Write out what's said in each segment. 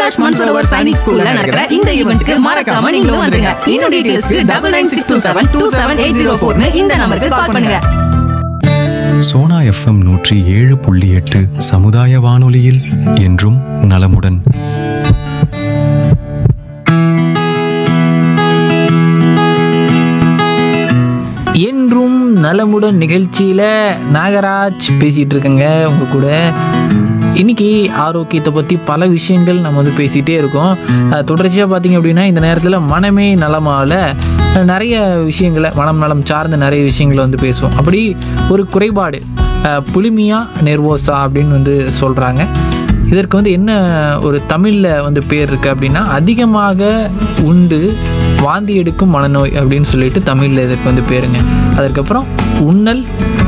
கைலாஷ் மன்சரோவர் சைனிக் ஸ்கூல்ல நடக்கிற இந்த ஈவெண்ட்க்கு மறக்காம நீங்களும் வந்துருங்க இன்னும் டீடைல்ஸ்க்கு double nine six two seven two seven eight zero ஃபோர்னு இந்த நம்பருக்கு கால் பண்ணுங்க சோனா எஃப்எம் நூற்றி ஏழு புள்ளி எட்டு சமுதாய வானொலியில் என்றும் நலமுடன் என்றும் நலமுடன் நிகழ்ச்சியில் நாகராஜ் பேசிகிட்டு இருக்கேங்க உங்கள் கூட இன்னைக்கு ஆரோக்கியத்தை பற்றி பல விஷயங்கள் நம்ம வந்து பேசிகிட்டே இருக்கோம் அஹ் தொடர்ச்சியாக பார்த்தீங்க அப்படின்னா இந்த நேரத்தில் மனமே நலமாவில் நிறைய விஷயங்களை மனம் நலம் சார்ந்த நிறைய விஷயங்களை வந்து பேசுவோம் அப்படி ஒரு குறைபாடு அஹ் புலிமியா நெர்வோசா அப்படின்னு வந்து சொல்கிறாங்க இதற்கு வந்து என்ன ஒரு தமிழில் வந்து பேர் இருக்குது அப்படின்னா அதிகமாக உண்டு வாந்தி எடுக்கும் மனநோய் அப்படின்னு சொல்லிட்டு தமிழில் இதற்கு வந்து பேருங்க அதற்கப்புறம் உண்ணல்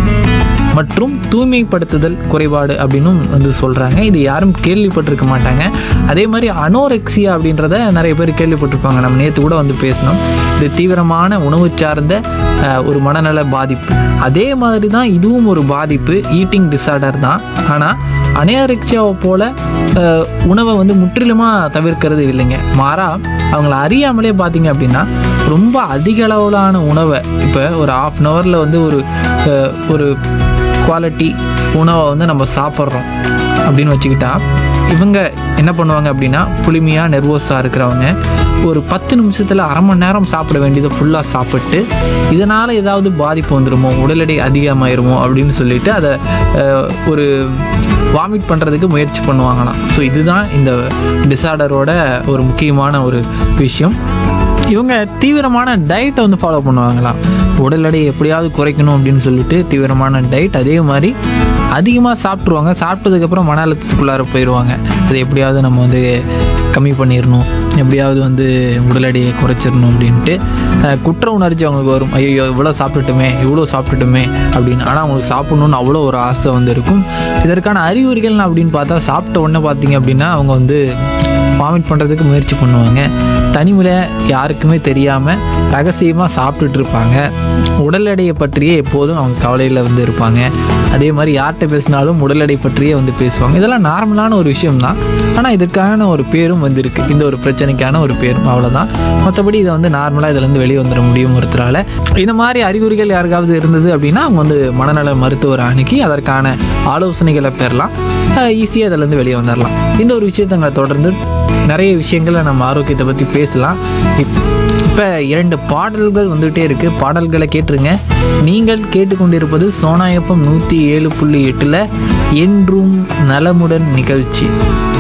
மற்றும் தூய்மைப்படுத்துதல் குறைபாடு அப்படின்னும் வந்து சொல்கிறாங்க இது யாரும் கேள்விப்பட்டிருக்க மாட்டாங்க அதே மாதிரி அனோரெக்சியா அப்படின்றத நிறைய பேர் கேள்விப்பட்டிருப்பாங்க நம்ம நேற்று கூட வந்து பேசணும் இது தீவிரமான உணவு சார்ந்த அஹ், ஒரு மனநல பாதிப்பு அதே மாதிரி தான் இதுவும் ஒரு பாதிப்பு ஈட்டிங் டிசார்டர் தான் ஆனால் அனேரெக்சியாவை போல அஹ், உணவை வந்து முற்றிலுமாக தவிர்க்கிறது இல்லைங்க மாறா அவங்கள அறியாமலே பார்த்தீங்க அப்படின்னா ரொம்ப அதிக அளவிலான உணவை இப்போ ஒரு ஆஃப் அன் ஹவரில் வந்து ஒரு அஹ், ஒரு குவாலிட்டி உணவை வந்து நம்ம சாப்பிட்றோம் அப்படின்னு வச்சுக்கிட்டா இவங்க என்ன பண்ணுவாங்க அப்படின்னா புளிமையாக நெர்வஸாக இருக்கிறவங்க ஒரு பத்து நிமிஷத்தில் அரை மணி நேரம் சாப்பிட வேண்டியதை ஃபுல்லாக சாப்பிட்டு இதனால் ஏதாவது பாதிப்பு வந்துடுமோ உடல் எடை அதிகமாயிருமோ அப்படின்னு சொல்லிட்டு அதை அஹ், ஒரு வாமிட் பண்ணுறதுக்கு முயற்சி பண்ணுவாங்களாம் ஸோ இதுதான் இந்த டிசார்டரோட ஒரு முக்கியமான ஒரு விஷயம் இவங்க தீவிரமான டயட்டை வந்து ஃபாலோ பண்ணுவாங்களாம் உடல் எடையை எப்படியாவது குறைக்கணும் அப்படின்னு சொல்லிட்டு தீவிரமான டயட் அதே மாதிரி அதிகமாக சாப்பிட்ருவாங்க சாப்பிட்டதுக்கப்புறம் மன அழுத்தத்துக்குள்ளார போயிடுவாங்க அது எப்படியாவது நம்ம வந்து கம்மி பண்ணிடணும் எப்படியாவது வந்து உடல் எடையை குறைச்சிடணும் அப்படின்ட்டு அஹ், குற்ற உணர்ச்சி அவங்களுக்கு வரும் ஐயோ இவ்வளோ சாப்பிட்டுட்டுமே இவ்வளோ சாப்பிட்டுட்டுமே அப்படின்னு ஆனால் அவங்களுக்கு சாப்பிடணும்னு அவ்வளோ ஒரு ஆசை வந்து இருக்கும் இதற்கான அறிகுறிகள் அப்படின்னு பார்த்தா சாப்பிட்ட உடனே பார்த்தீங்க அப்படின்னா அவங்க வந்து வாமிட் பண்ணுறதுக்கு முயற்சி பண்ணுவாங்க தனிமையில் யாருக்குமே தெரியாமல் ரகசியமாக சாப்பிட்டுட்டு இருப்பாங்க உடல் எடையை பற்றியே எப்போதும் அவங்க கவலையில் வந்து இருப்பாங்க அதே மாதிரி யார்கிட்ட பேசினாலும் உடல் எடை பற்றியே வந்து பேசுவாங்க இதெல்லாம் நார்மலான ஒரு விஷயம்தான் ஆனால் இதுக்கான ஒரு பேரும் வந்து இருக்குது இந்த ஒரு பிரச்சனைக்கான ஒரு பேரும் அவ்வளோதான் மற்றபடி இதை வந்து நார்மலாக இதுலேருந்து வெளியே வந்துட முடியும் ஒருத்தரால் இந்த மாதிரி அறிகுறிகள் யாருக்காவது இருந்தது அப்படின்னா அவங்க வந்து மனநல மருத்துவர் அணுகி அதற்கான ஆலோசனைகளை பெறலாம் ஈஸியாக அதிலேருந்து வெளியே வந்துடலாம் இந்த ஒரு விஷயத்தை தொடர்ந்து நிறைய விஷயங்களை நம்ம ஆரோக்கியத்தை பற்றி பேசலாம் இப் இப்போ இரண்டு பாடல்கள் வந்துகிட்டே இருக்குது பாடல்களை கேட்டுருங்க நீங்கள் கேட்டுக்கொண்டிருப்பது சோனாயப்பம் நூற்றி ஏழு புள்ளி எட்டில் என்றும் நலமுடன் நிகழ்ச்சி